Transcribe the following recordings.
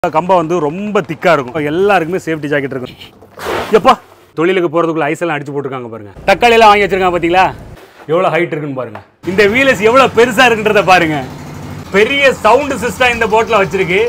கம்பம் வந்து ரொம்ப திக்கா இருக்கும் எல்லாருக்குமே சேஃப்டி ஜாக்கெட் இருக்கும் எப்பா தொழிலுக்கு போறதுக்குள்ள ஐஸ் எல்லாம் அடிச்சு போட்டிருக்காங்க பாருங்க தக்காளி எல்லாம் வாங்கி வச்சிருக்காங்க பாத்தீங்களா எவ்வளவு ஹைட் இருக்குன்னு பாருங்க இந்த வீலஸ் எவ்வளவு பெருசா இருக்குன்றத பாருங்க பெரிய சவுண்ட் சிஸ்டம் இந்த போட்ல வச்சிருக்கு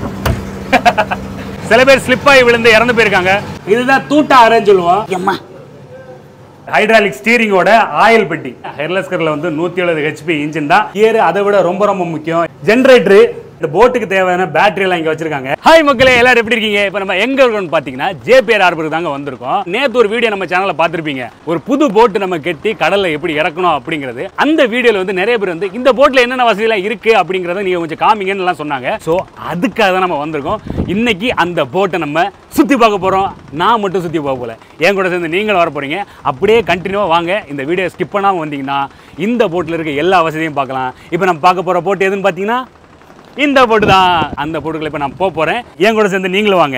சில பேர் ஸ்லிப் ஆகி விழுந்து இறந்து போயிருக்காங்க இதுதான் தூட்டா அரைன்னு சொல்லுவோம் எம்மா ஹைட்ராலிக் ஸ்டீரிங்கோட ஆயில் பெட்டி ஹெர்லஸ் கர்ல வந்து நூத்தி எழுபது ஹெச்பி இன்ஜின் தான் கியர் அதை விட ரொம்ப ரொம்ப முக்கியம் ஜென்ரேட்டர் இந்த போட்டுக்கு தேவையான பேட்டரி எல்லாம் இங்க வச்சிருக்காங்க ஹாய் மக்களே எல்லாரும் எப்படி இருக்கீங்க இப்போ நம்ம எங்க இருக்கோம்னு பாத்தீங்கன்னா ஜேபிஆர் ஹார்பருக்கு தாங்க வந்திருக்கோம் நேத்து ஒரு வீடியோ நம்ம சேனல்ல பார்த்திருப்பீங்க ஒரு புது போட் நம்ம கட்டி கடல்ல எப்படி இறக்கணும் அப்படிங்கிறது அந்த வீடியோல வந்து நிறைய பேர் வந்து இந்த போட்ல என்னென்ன வசதி எல்லாம் இருக்கு அப்படிங்கறத நீங்க கொஞ்சம் காமிங்கன்னு எல்லாம் சொன்னாங்க சோ அதுக்காக தான் நம்ம வந்திருக்கோம் இன்னைக்கு அந்த போட்டை நம்ம சுத்தி பார்க்க போறோம் நான் மட்டும் சுத்தி பார்க்க போல என் கூட சேர்ந்து நீங்களும் வர போறீங்க அப்படியே கண்டினியூவா வாங்க இந்த வீடியோ ஸ்கிப் பண்ணாம வந்தீங்கன்னா இந்த போட்ல இருக்க எல்லா வசதியும் பார்க்கலாம் இப்போ நம்ம பார்க்க போற போட்டு எதுன்னு பார்த்தீங்கன்னா இந்த போட்டு தான் அந்த போட்டுக்குள்ள இப்போ நான் போக போறேன் என் கூட சேர்ந்து நீங்களும் வாங்க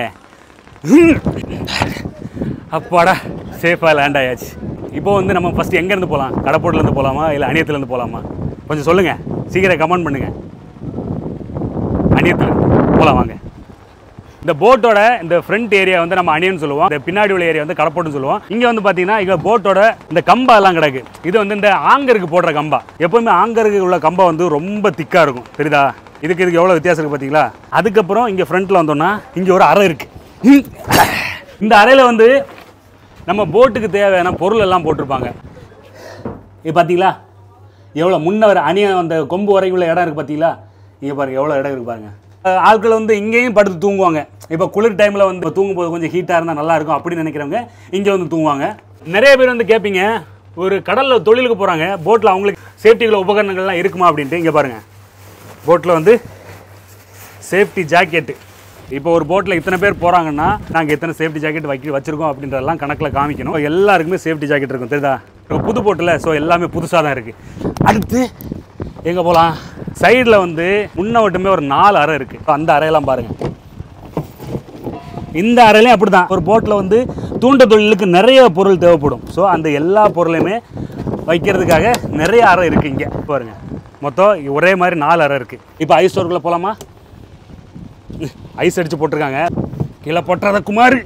அப்பாடா சேஃபாக லேண்ட் ஆயாச்சு இப்போ வந்து நம்ம ஃபர்ஸ்ட் எங்கேருந்து போகலாம் கடப்போட்டிலேருந்து போகலாமா இல்லை அணியத்துலேருந்து போகலாமா கொஞ்சம் சொல்லுங்கள் சீக்கிரம் கமெண்ட் பண்ணுங்கள் அணியத்துலேருந்து போகலாம் வாங்க இந்த போட்டோட இந்த ஃப்ரண்ட் ஏரியா வந்து நம்ம அணியன்னு சொல்லுவோம் இந்த பின்னாடி உள்ள ஏரியா வந்து கடப்போட்டுன்னு சொல்லுவோம் இங்க வந்து பாத்தீங்கன்னா இங்க போட்டோட இந்த கம்பா எல்லாம் கிடக்கு இது வந்து இந்த ஆங்கருக்கு போடுற கம்பா எப்பவுமே ஆங்கருக்கு உள்ள கம்பா வந்து ரொம்ப திக்கா இருக்கும் தெரியுதா இதுக்கு இதுக்கு எவ்வளவு வித்தியாசம் இருக்கு பாத்தீங்களா அதுக்கப்புறம் இங்க ஃப்ரண்ட்ல வந்தோம்னா இங்க ஒரு அறை இருக்கு இந்த அறையில வந்து நம்ம போட்டுக்கு தேவையான பொருள் எல்லாம் போட்டிருப்பாங்க இது பார்த்தீங்களா எவ்வளோ முன்ன வர அணிய அந்த கொம்பு வரைக்கும் உள்ள இடம் இருக்குது பார்த்தீங்களா இங்கே பாருங்க எவ்வளோ இடம் இருக்கு பாருங்க அஹ் ஆட்கள் வந்து இங்கேயும் படுத்து தூங்குவாங்க இப்போ குளிர் டைமில் வந்து தூங்கும்போது கொஞ்சம் ஹீட்டாக இருந்தால் நல்லா இருக்கும் அப்படின்னு நினைக்கிறவங்க இங்கே வந்து தூங்குவாங்க நிறைய பேர் வந்து கேட்பீங்க ஒரு கடலில் தொழிலுக்கு போகிறாங்க போட்டில் அவங்களுக்கு சேஃப்டிகளை உபகரணங்கள்லாம் இருக்குமா அப்படின்ட்டு இங்கே பாருங்கள் போட்டில் வந்து சேஃப்டி ஜாக்கெட்டு இப்போ ஒரு போட்டில் இத்தனை பேர் போகிறாங்கன்னா நாங்கள் எத்தனை சேஃப்டி ஜாக்கெட் வைக்க வச்சிருக்கோம் அப்படின்றதெல்லாம் கணக்கில் காமிக்கணும் எல்லாருக்குமே சேஃப்டி ஜாக்கெட் இருக்கும் தெரியுதா இப்போ புது போட்டில் ஸோ எல்லாமே புதுசாக தான் இருக்குது அடுத்து எங்கே போகலாம் சைடில் வந்து முன்ன மட்டுமே ஒரு நாலு அறை இருக்குது அந்த அறையெல்லாம் பாருங்கள் இந்த அறையிலையும் அப்படி தான் ஒரு போட்டில் வந்து தூண்ட தொழிலுக்கு நிறைய பொருள் தேவைப்படும் ஸோ அந்த எல்லா பொருளையுமே வைக்கிறதுக்காக நிறைய அறை இருக்குது இங்கே பாருங்க மொத்தம் ஒரே மாதிரி நாலு அறை இருக்குது இப்போ ஐஸ் ஸ்டோருக்குள்ளே போகலாமா ஐஸ் அடித்து போட்டிருக்காங்க கீழே போட்டுறத குமார்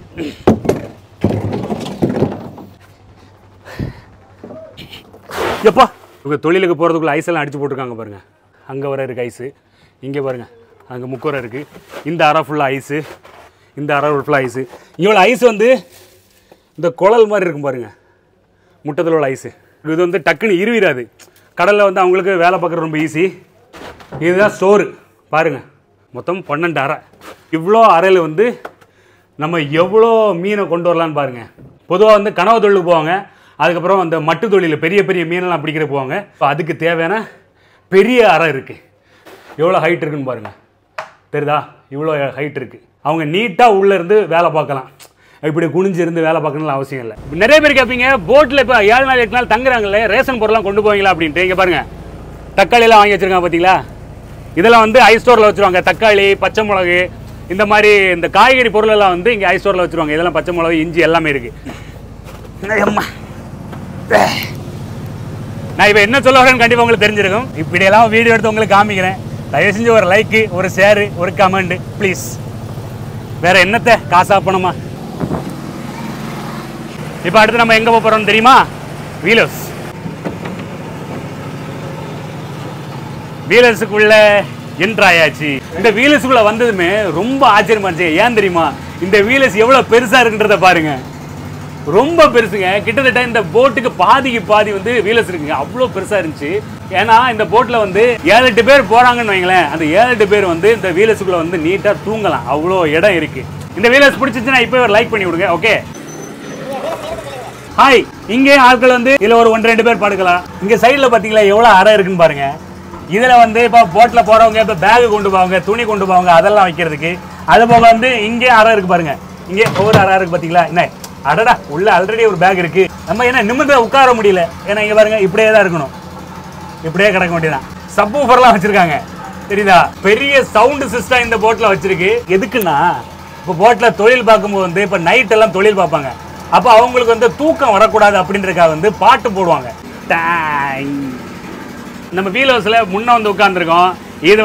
எப்பா இவங்க தொழிலுக்கு போகிறதுக்குள்ள ஐஸ் எல்லாம் அடித்து போட்டிருக்காங்க பாருங்க அங்கே வர இருக்குது ஐஸு இங்கே பாருங்க அங்கே முக்குவரை இருக்குது இந்த அறை ஃபுல்லாக ஐஸு இந்த அறை ஃபுல்லாக ஐஸு இவ்வளோ ஐஸ் வந்து இந்த குழல் மாதிரி இருக்கும் பாருங்க முட்டத்தில் உள்ள ஐஸு இது வந்து டக்குன்னு இருவிடாது கடலில் வந்து அவங்களுக்கு வேலை பார்க்குறது ரொம்ப ஈஸி இதுதான் ஸ்டோரு பாருங்க மொத்தம் பன்னெண்டு அறை இவ்வளோ அறையில் வந்து நம்ம எவ்வளோ மீனை கொண்டு வரலான்னு பாருங்க பொதுவாக வந்து கனவு தொழிலுக்கு போவாங்க அதுக்கப்புறம் அந்த மட்டு தொழில் பெரிய பெரிய மீனெல்லாம் பிடிக்கிற போவாங்க இப்போ அதுக்கு தேவையான பெரிய அறை இருக்குது எவ்வளோ ஹைட் இருக்குன்னு பாருங்க தெரியுதா இவ்வளோ ஹைட் இருக்குது அவங்க நீட்டாக உள்ளே இருந்து வேலை பார்க்கலாம் இப்படி குனிஞ்சு இருந்து வேலை பார்க்கணும்னு அவசியம் இல்லை நிறைய பேர் கேட்பீங்க போட்டில் இப்போ ஏழு நாள் எட்டு நாள் தங்குறாங்களே ரேஷன் பொருள்லாம் கொண்டு போவீங்களா அப்படின்ட்டு இங்கே பாருங்க தக்காளி எல்லாம் வாங்கி வச்சிருக்காங்க பார்த்தீங்களா இதெல்லாம் வந்து ஐ ஸ்டோரில் வச்சுருவாங்க தக்காளி பச்சை மிளகு இந்த மாதிரி இந்த காய்கறி பொருள் எல்லாம் வந்து இங்கே ஐ ஸ்டோரில் வச்சுருவாங்க இதெல்லாம் பச்சை மிளகு இஞ்சி எல்லாமே இருக்குது எம்மா நான் இப்போ என்ன சொல்ல வரேன்னு கண்டிப்பாக உங்களுக்கு தெரிஞ்சிருக்கும் இப்படியெல்லாம் வீடியோ எடுத்து உங்களுக்கு காமிக்கிறேன் தயவு செஞ்சு ஒரு லைக்கு ஒரு ஷேரு ஒரு கமெண்ட் ப்ளீஸ் வேற என்னத்தை காசா பணமா இப்போ அடுத்து நம்ம எங்கே போகிறோம் தெரியுமா வீலர்ஸ் வீலர்ஸுக்குள்ள என்ட்ரு ஆயாச்சு இந்த வீலர்ஸுக்குள்ள வந்ததுமே ரொம்ப ஆச்சரியமா இருந்துச்சு ஏன் தெரியுமா இந்த வீலர்ஸ் எவ்வளவு பெருசா இருக்குன்றத பாருங்க ரொம்ப பெருசுங்க கிட்டத்தட்ட இந்த போட்டுக்கு பாதிக்கு பாதி வந்து வீலர்ஸ் இருக்குங்க அவ்வளோ பெருசா இருந்துச்சு ஏன்னா இந்த போட்ல வந்து ஏழு எட்டு பேர் போறாங்கன்னு வைங்களேன் அந்த ஏழு எட்டு பேர் வந்து இந்த வீலர்ஸுக்குள்ள வந்து நீட்டா தூங்கலாம் அவ்வளோ இடம் இருக்கு இந்த வீலர்ஸ் பிடிச்சிச்சுன்னா இப்போ ஒரு லைக் பண்ணி விடுங்க ஓகே ஹாய் இங்கே ஆட்கள் வந்து இதுல ஒரு ஒன்று ரெண்டு பேர் படுக்கலாம் இங்க சைடுல பாத்தீங்களா எவ்வளவு அறை இருக்குன்னு பாருங்க இதுல வந்து இப்போ போட்ல போறவங்க இப்போ பேக் கொண்டு போவாங்க துணி கொண்டு போவாங்க அதெல்லாம் வைக்கிறதுக்கு அது போக வந்து இங்கே அறை இருக்கு பாருங்க இங்கே ஒவ்வொரு அறை இருக்கு பாத்தீங்களா என்ன அடடா உள்ள ஆல்ரெடி ஒரு பேக் இருக்கு நம்ம என்ன நிமிர்ந்து உட்கார முடியல ஏன்னா இங்க பாருங்க இப்படியே தான் இருக்கணும் இப்படியே கிடக்க வேண்டியதான் சப் ஊஃபர்லாம் வச்சிருக்காங்க தெரியுதா பெரிய சவுண்ட் சிஸ்டம் இந்த போட்ல வச்சிருக்கு எதுக்குன்னா இப்போ போட்ல தொழில் பார்க்கும்போது வந்து இப்போ நைட் எல்லாம் தொழில் பார்ப்பாங்க அப்போ அவங்களுக்கு வந்து தூக்கம் வரக்கூடாது அப்படின்றதுக்காக வந்து பாட்டு போடுவாங்க டாங். நம்ம வீல் ஹவுஸில் முன்ன வந்து உட்காந்துருக்கோம் இது வந்து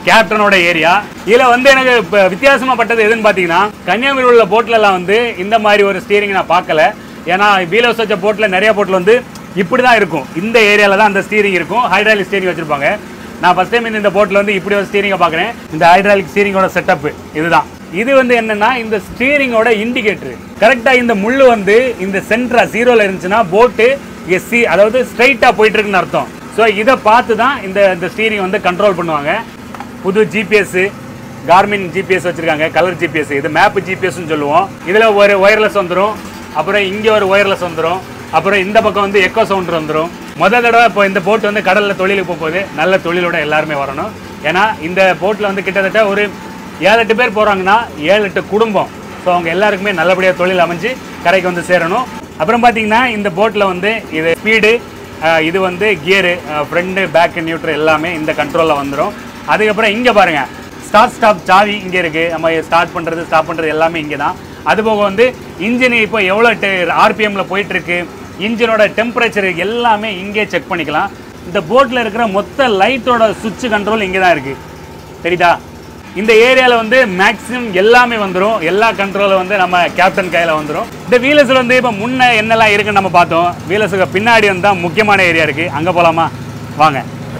கேப்டனோட ஏரியா இதில் வந்து எனக்கு இப்போ வித்தியாசமாக பட்டது எதுன்னு பார்த்தீங்கன்னா கன்னியாகுமரி உள்ள போட்லலாம் வந்து இந்த மாதிரி ஒரு ஸ்டீரிங் நான் பார்க்கல ஏன்னா வீலர்ஸ் வச்ச போட்டில் நிறைய போட்டில் வந்து இப்படி தான் இருக்கும் இந்த ஏரியாவில் தான் அந்த ஸ்டீரிங் இருக்கும் ஹைட்ராலிக் ஸ்டீரிங் வச்சுருப்பாங்க நான் ஃபஸ்ட் டைம் இந்த போட்டில் வந்து இப்படி ஒரு ஸ்டீரிங்கை பார்க்குறேன் இந்த ஹைட்ராலிக் ஸ்டீரிங்கோட செட்டப் இதுதான் இது வந்து என்னன்னா இந்த ஸ்டீரிங்கோட இண்டிகேட்டர் கரெக்டாக இந்த முள்ளு வந்து இந்த சென்ட்ரா ஜீரோவில் இருந்துச்சுன்னா போட்டு எஸ்சி அதாவது ஸ்ட்ரைட்டாக போயிட்டு இருக்குன்னு அர்த்தம் ஸோ இதை பார்த்து தான் இந்த இந்த ஸ்டீரிங் வந்து கண்ட்ரோல் பண்ணுவாங்க புது ஜிபிஎஸ் கார்மின் ஜிபிஎஸ் வச்சிருக்காங்க கலர் ஜிபிஎஸ் இது மேப் ஜிபிஎஸ்னு சொல்லுவோம் இதில் ஒரு ஒயர்லெஸ் வந்துடும் அப்புறம் இங்கே ஒரு ஒயர்லெஸ் வந்துடும் அப்புறம் இந்த பக்கம் வந்து எக்கோ சவுண்டர் வந்துடும் முதல் தடவை இப்போ இந்த போட் வந்து கடலில் தொழிலுக்கு போகும்போது நல்ல தொழிலோட எல்லாருமே வரணும் ஏன்னா இந்த போட்டில் வந்து கிட்டத்தட்ட ஒரு ஏழு எட்டு பேர் போகிறாங்கன்னா ஏழு எட்டு குடும்பம் ஸோ அவங்க எல்லாருக்குமே நல்லபடியாக தொழில் அமைஞ்சு கரைக்கு வந்து சேரணும் அப்புறம் பார்த்தீங்கன்னா இந்த போட்டில் வந்து இது ஸ்பீடு இது வந்து கியரு ஃப்ரண்ட்டு பேக் நியூட்ரல் எல்லாமே இந்த கண்ட்ரோலில் வந்துடும் அதுக்கப்புறம் இங்கே பாருங்கள் ஸ்டார்ட் ஸ்டாப் சாவி இங்கே இருக்குது நம்ம ஸ்டார்ட் பண்ணுறது ஸ்டாப் பண்ணுறது எல்லாமே இங்கே தான் அதுபோக வந்து இன்ஜின் இப்போ எவ்வளோ ஆர்பிஎம்மில் போயிட்டுருக்கு இன்ஜினோட டெம்பரேச்சர் எல்லாமே இங்கே செக் பண்ணிக்கலாம் இந்த போட்டில் இருக்கிற மொத்த லைட்டோட சுவிட்ச் கண்ட்ரோல் இங்கே தான் இருக்குது சரிதா இந்த ஏரியாவில் வந்து மேக்ஸிமம் எல்லாமே வந்துடும் எல்லா கண்ட்ரோலும் வந்து நம்ம கேப்டன் கையில் வந்துடும் இந்த வீலஸில் வந்து இப்போ முன்ன என்னெல்லாம் இருக்குன்னு நம்ம பார்த்தோம் வீலஸுக்கு பின்னாடி வந்து தான் முக்கியமான ஏரியா இருக்குது அங்கே போகலாமா வாங்க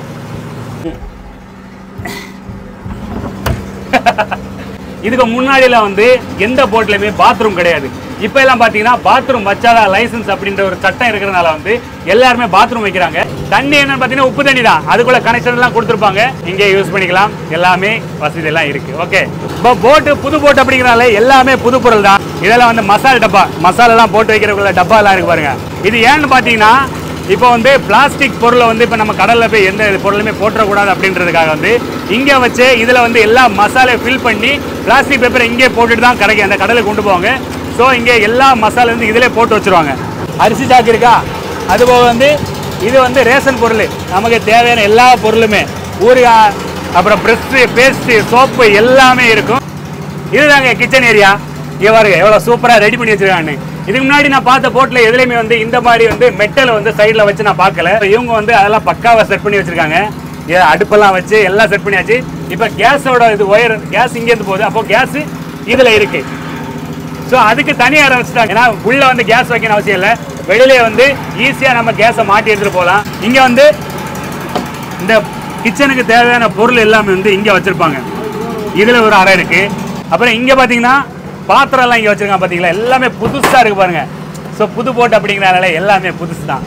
இதுக்கு முன்னாடியில் வந்து எந்த போட்லையுமே பாத்ரூம் கிடையாது இப்போ எல்லாம் பார்த்தீங்கன்னா பாத்ரூம் வச்சாதான் லைசன்ஸ் அப்படின்ற ஒரு சட்டம் இருக்கிறனால வந்து எல்லாருமே பாத்ரூம் வைக்கிறாங்க தண்ணி என்னன்னு பார்த்தீங்கன்னா உப்பு தண்ணி தான் அதுக்குள்ள கனெக்ஷன் எல்லாம் கொடுத்துருப்பாங்க இங்கே யூஸ் பண்ணிக்கலாம் எல்லாமே வசதி எல்லாம் இருக்கு ஓகே இப்போ போட்டு புது போட் அப்படிங்கிறனால எல்லாமே புது பொருள் தான் இதெல்லாம் வந்து மசாலா டப்பா மசாலாலாம் போட்டு வைக்கிறக்குள்ள டப்பா எல்லாம் இருக்கு பாருங்க இது ஏன்னு பார்த்தீங்கன்னா இப்போ வந்து பிளாஸ்டிக் பொருளை வந்து இப்போ நம்ம கடலில் போய் எந்த பொருளுமே போட்டுறக்கூடாது அப்படின்றதுக்காக வந்து இங்கே வச்சு இதில் வந்து எல்லா மசாலையும் ஃபில் பண்ணி பிளாஸ்டிக் பேப்பரை இங்கே போட்டுட்டு தான் கரைக்கு அந்த கடலுக்கு கொண்டு போவாங்க ஸோ இங்கே எல்லா மசாலா வந்து இதிலே போட்டு வச்சுருவாங்க அரிசி சாக்கு இருக்கா அதுபோக வந்து இது வந்து ரேஷன் பொருள் நமக்கு தேவையான எல்லா பொருளுமே ஊறுகாய் அப்புறம் ப்ரெஷ்ஷு பேஸ்ட்டு சோப்பு எல்லாமே இருக்கும் இதுதாங்க கிச்சன் ஏரியா இங்கே பாருங்க எவ்வளோ சூப்பராக ரெடி பண்ணி வச்சிருக்காங்க இதுக்கு முன்னாடி நான் பார்த்த போட்டில் எதுலையுமே வந்து இந்த மாதிரி வந்து மெட்டலை வந்து சைடில் வச்சு நான் பார்க்கல இவங்க வந்து அதெல்லாம் பக்காவாக செட் பண்ணி வச்சிருக்காங்க ஏ, அடுப்பெல்லாம் வச்சு எல்லாம் செட் பண்ணியாச்சு இப்போ கேஸோட இது ஒயர் கேஸ் இங்கேருந்து போகுது அப்போ கேஸ் இதில் இருக்கு ஸோ அதுக்கு தனியாக இடம் வச்சுட்டாங்க ஏன்னா உள்ள வந்து கேஸ் வைக்கணும் அவசியம் இல்லை வெளியிலே வந்து ஈஸியாக நம்ம கேஸை மாட்டி எடுத்துகிட்டு போகலாம் இங்கே வந்து இந்த கிச்சனுக்கு தேவையான பொருள் எல்லாமே வந்து இங்கே வச்சுருப்பாங்க இதில் ஒரு அறை இருக்குது அப்புறம் இங்கே பார்த்தீங்கன்னா பாத்திரம்லாம் இங்கே வச்சுருக்காங்க பார்த்தீங்களா எல்லாமே புதுசாக இருக்குது பாருங்க ஸோ புது போட்டு அப்படிங்கிறனால எல்லாமே புதுசு தான்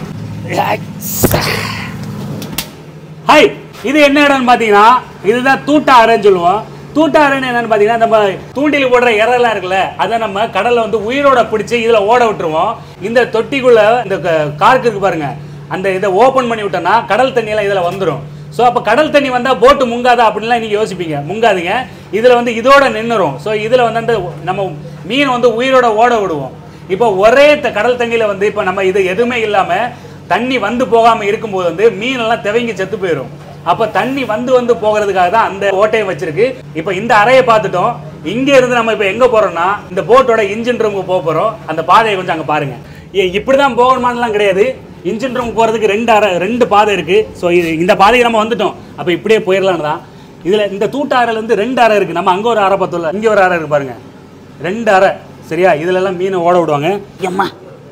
ஹாய் இது என்ன இடம்னு பார்த்தீங்கன்னா இதுதான் தூட்டா அறைன்னு சொல்லுவோம் தூட்டா அறைன்னு என்னன்னு பார்த்தீங்கன்னா நம்ம தூண்டில் போடுற இறலாம் இருக்குல்ல அதை நம்ம கடல்ல வந்து உயிரோட பிடிச்சி இதில் ஓட விட்டுருவோம் இந்த தொட்டிக்குள்ள இந்த க- கார்க்கு இருக்கு பாருங்க அந்த இதை ஓப்பன் பண்ணி விட்டோம்னா கடல் தண்ணியெல்லாம் இதில் வந்துடும் ஸோ அப்போ கடல் தண்ணி வந்தால் போட்டு முங்காதா அப்படின்லாம் நீங்கள் யோசிப்பீங்க முங்காதீங்க இதில் வந்து இதோட நின்றுரும் ஸோ இதில் வந்து அந்த நம்ம மீன் வந்து உயிரோட ஓட விடுவோம் இப்போ ஒரே த- கடல் தண்ணியில் வந்து இப்போ நம்ம இது எதுவுமே இல்லாமல் தண்ணி வந்து போகாமல் இருக்கும்போது வந்து மீனெல்லாம் திவங்கி செத்து போயிடும் அப்போ தண்ணி வந்து வந்து போகிறதுக்காக தான் அந்த ஓட்டையை வச்சிருக்கு இப்போ இந்த அறையை பார்த்துட்டோம் இங்கே இருந்து நம்ம இப்போ எங்கே போகிறோம்னா இந்த போட்டோட இன்ஜின் ரூமுக்கு போக போகிறோம் அந்த பாதையை கொஞ்சம் அங்கே பாருங்க ஏ இப்படி தான் போகணுமான்லாம் கிடையாது இன்ஜின் ரூம் போகிறதுக்கு ரெண்டு அறை ரெண்டு பாதை இருக்குது ஸோ இது இந்த பாதைக்கு நம்ம வந்துட்டோம் அப்போ இப்படியே போயிடலான்னு தான் இதில் இந்த தூட்ட அறையில இருந்து ரெண்டு அறை இருக்குது நம்ம அங்கே ஒரு அறை பார்த்தோம்ல இங்கே ஒரு அறை இருக்கு பாருங்க ரெண்டு அறை சரியா இதுல எல்லாம் மீனை ஓட விடுவாங்க எம்மா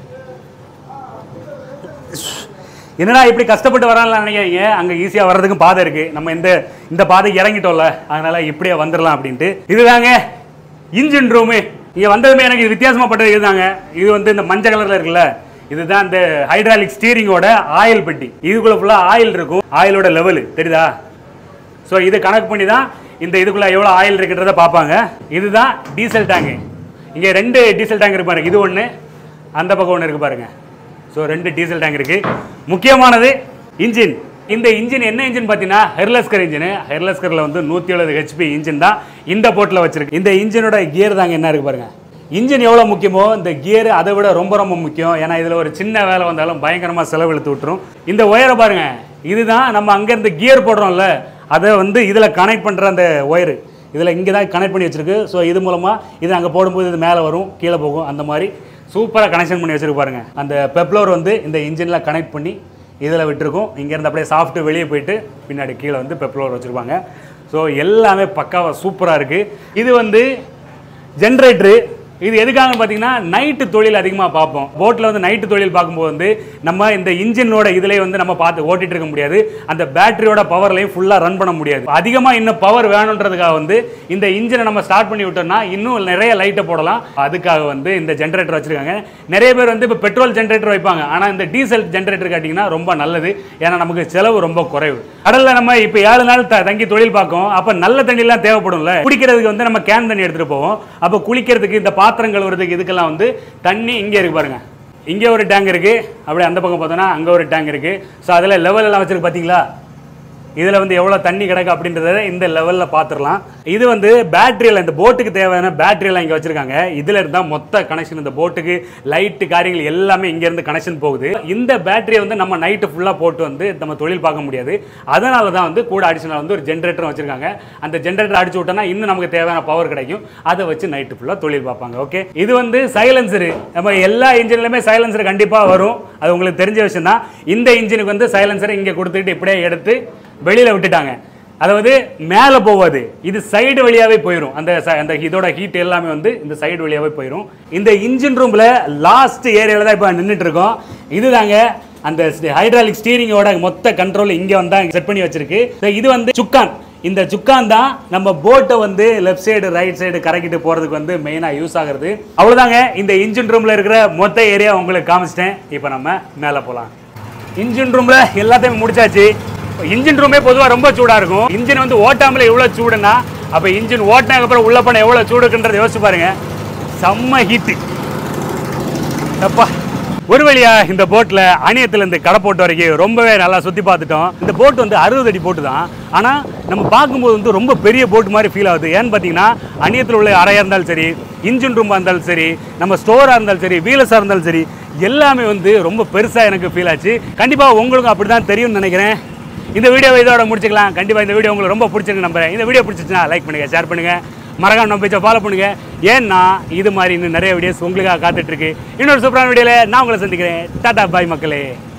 என்னடா இப்படி கஷ்டப்பட்டு வரான்லாம் நினைக்காதீங்க அங்கே ஈஸியாக வர்றதுக்கும் பாதை இருக்குது நம்ம இந்த இந்த பாதைக்கு இறங்கிட்டோம்ல அதனால இப்படியே வந்துடலாம் அப்படின்ட்டு இதுதாங்க இன்ஜின் ரூமு இங்கே வந்ததுமே எனக்கு இது வித்தியாசமாப்பட்டது இதுதாங்க இது வந்து இந்த மஞ்சள் கலரில் இருக்குல்ல இதுதான் இந்த ஹைட்ராலிக் ஸ்டீரிங்கோட ஆயில் பெட்டி இதுக்குள்ள ஃபுல்லாக ஆயில் இருக்கும் ஆயிலோட லெவலு தெரியுதா ஸோ இது கணக்கு பண்ணி தான் இந்த இதுக்குள்ள எவ்வளோ ஆயில் இருக்குன்றத பார்ப்பாங்க இதுதான் டீசல் டேங்கு இங்கே ரெண்டு டீசல் டேங்க் இருக்கு பாருங்க இது ஒன்று அந்த பக்கம் ஒன்று இருக்கு பாருங்க ஸோ ரெண்டு டீசல் டேங்க் இருக்கு முக்கியமானது இன்ஜின் இந்த இன்ஜின் என்ன இன்ஜின் பார்த்தீங்கன்னா ஹெர்லஸ்கர் இன்ஜின் ஹெர்லஸ்கரில் வந்து நூற்றி எழுபது ஹெச்பி இன்ஜின் தான் இந்த போட்டில் வச்சிருக்கு இந்த இன்ஜினோட கியர் தாங்க என்ன இருக்கு பாருங்க இன்ஜின் எவ்வளோ முக்கியமோ இந்த கியர் அதை விட ரொம்ப ரொம்ப முக்கியம் ஏன்னா இதில் ஒரு சின்ன வேலை வந்தாலும் பயங்கரமாக செலவு இழுத்து விட்டுரும் இந்த ஒயரை பாருங்க இதுதான் நம்ம அங்கேருந்து கியர் போடுறோம்ல அதை வந்து இதில் கனெக்ட் பண்ணுற அந்த ஒயரு இதில் இங்கே தான் கனெக்ட் பண்ணி வச்சிருக்கு ஸோ இது மூலமாக இது அங்கே போடும்போது இது மேலே வரும் கீழே போகும் அந்த மாதிரி சூப்பராக கனெக்ஷன் பண்ணி வச்சிருக்கு பாருங்க அந்த பெப்ளோர் வந்து இந்த இன்ஜினில் கனெக்ட் பண்ணி இதில் விட்டுருக்கும் இங்கேருந்து அப்படியே சாஃப்ட்டு வெளியே போயிட்டு பின்னாடி கீழே வந்து பெப்ளோர் வச்சுருப்பாங்க ஸோ எல்லாமே பக்காவாக சூப்பராக இருக்குது இது வந்து ஜென்ரேட்டரு இது எதுக்காக பார்த்தீங்கன்னா நைட்டு தொழில் அதிகமாக பார்ப்போம் போட்டில் வந்து நைட்டு தொழில் பார்க்கும்போது வந்து நம்ம இந்த இன்ஜினோட இதுலேயே வந்து நம்ம பார்த்து ஓட்டிட்டு இருக்க முடியாது அந்த பேட்டரியோட பவர்லையும் ஃபுல்லாக ரன் பண்ண முடியாது அதிகமாக இன்னும் பவர் வேணுன்றதுக்காக வந்து இந்த இன்ஜினை நம்ம ஸ்டார்ட் பண்ணி விட்டோம்னா இன்னும் நிறைய லைட்டை போடலாம் அதுக்காக வந்து இந்த ஜென்ரேட்டர் வச்சிருக்காங்க நிறைய பேர் வந்து இப்போ பெட்ரோல் ஜென்ரேட்டர் வைப்பாங்க ஆனால் இந்த டீசல் ஜென்ரேட்டர் கேட்டிங்கன்னா ரொம்ப நல்லது ஏன்னா நமக்கு செலவு ரொம்ப குறைவு கடல்ல நம்ம இப்போ ஏழு நாள் த- தங்கி தொழில் பார்க்கோம் அப்போ நல்ல தண்ணிலாம் தேவைப்படும்ல குடிக்கிறதுக்கு வந்து நம்ம கேன் தண்ணி எடுத்துட்டு போவோம் அப்போ குளிக்கிறதுக்கு இந்த பாத்திரம் கழுவுறதுக்கு இதுக்கெல்லாம் வந்து தண்ணி இங்கே இருக்கு பாருங்க இங்கே ஒரு டேங்க் இருக்கு அப்படியே அந்த பக்கம் பார்த்தோன்னா அங்கே ஒரு டேங்க் இருக்கு ஸோ அதில் லெவல் எல்லாம் வச்சிருக்கு பார்த்தீங்களா இதில் வந்து எவ்வளோ தண்ணி கிடக்கு அப்படின்றத இந்த லெவலில் பார்த்துடலாம் இது வந்து பேட்டரியில் இந்த போட்டுக்கு தேவையான பேட்டரியெல்லாம் இங்கே வச்சுருக்காங்க இதில் இருந்தால் மொத்த கனெக்ஷன் இந்த போட்டுக்கு லைட்டு காரியங்கள் எல்லாமே இங்கேருந்து கனெக்ஷன் போகுது இந்த பேட்டரியை வந்து நம்ம நைட்டு ஃபுல்லாக போட்டு வந்து நம்ம தொழில் பார்க்க முடியாது அதனால தான் வந்து கூட அடிஷனல் வந்து ஒரு ஜென்ரேட்டரும் வச்சுருக்காங்க அந்த ஜென்ரேட்டர் அடிச்சு விட்டோம்னா இன்னும் நமக்கு தேவையான பவர் கிடைக்கும் அதை வச்சு நைட்டு ஃபுல்லாக தொழில் பார்ப்பாங்க ஓகே இது வந்து சைலன்சரு நம்ம எல்லா இன்ஜின்லையுமே சைலன்சர் கண்டிப்பாக வரும் அது உங்களுக்கு தெரிஞ்ச விஷயம் தான் இந்த இன்ஜினுக்கு வந்து சைலன்சர் இங்கே கொடுத்துட்டு இப்படியே எடுத்து வெளியில் விட்டுட்டாங்க அதாவது மேலே போவாது இது சைடு வழியாவே போயிடும் அந்த ச- அந்த இதோட ஹீட் எல்லாமே வந்து இந்த சைடு வழியாவே போயிடும் இந்த இன்ஜின் ரூம்ல லாஸ்ட் ஏரியாவில் தான் இப்போ நின்றுட்டு இருக்கோம் இதுதாங்க அந்த ஹைட்ராலிக் ஸ்டீரிங்கோட மொத்த கண்ட்ரோல் இங்கே வந்தா செட் பண்ணி வச்சிருக்கு So, இது வந்து சுக்கான் இந்த சுக்கான் தான் நம்ம போட்டை வந்து லெஃப்ட் சைடு ரைட் சைடு கரைக்கிட்டு போகிறதுக்கு வந்து மெயினாக யூஸ் ஆகுறது அவ்வளோதாங்க இந்த இன்ஜின் ரூமில் இருக்கிற மொத்த ஏரியா உங்களுக்கு காமிச்சிட்டேன் இப்போ நம்ம மேலே போகலாம் இன்ஜின் ரூம்ல எல்லாத்தையும் முடிச்சாச்சு இன்ஜின் ரூமே பொதுவாக ரொம்ப சூடா இருக்கும் இன்ஜின் வந்து ஓட்டாமல எவ்வளவு சூடுனா அப்ப இன்ஜின் ஓட்டினதுக்கு அப்புறம் உள்ள போன எவ்வளவு சூடு இருக்குன்றத யோசிச்சு பாருங்க செம்ம ஹீட்டு அப்பா ஒரு வழியா இந்த போட்ல அணியத்துல இருந்து கடப்போட்டு வரைக்கும் ரொம்பவே நல்லா சுத்தி பார்த்துட்டோம் இந்த போட் வந்து அறுபது அடி போட்டு தான் ஆனா நம்ம பார்க்கும்போது வந்து ரொம்ப பெரிய போட் மாதிரி ஃபீல் ஆகுது ஏன்னு பார்த்தீங்கன்னா அணியத்தில் உள்ள அறையா இருந்தாலும் சரி இன்ஜின் ரூமா இருந்தாலும் சரி நம்ம ஸ்டோரா இருந்தாலும் சரி வீலஸா இருந்தாலும் சரி எல்லாமே வந்து ரொம்ப பெருசா எனக்கு ஃபீல் ஆச்சு கண்டிப்பா உங்களுக்கும் அப்படிதான் தெரியும்னு நினைக்கிறேன் இந்த வீடியோவை இதோட முடிச்சுக்கலாம் கண்டிப்பா இந்த வீடியோ உங்களுக்கு ரொம்ப பிடிச்சிருக்கு நம்புறேன் இந்த வீடியோ பிடிச்சிச்சுன்னா லைக் பண்ணுங்க ஷேர் பண்ணுங்க மறக்காம நம்ம பேச்சை ஃபாலோ பண்ணுங்க ஏன்னா இது மாதிரி இன்னும் நிறைய வீடியோஸ் உங்களுக்காக காத்துட்டு இருக்கு இன்னொரு சூப்பரான வீடியோல நான் உங்களை சந்திக்கிறேன் டாடா பாய் மக்களே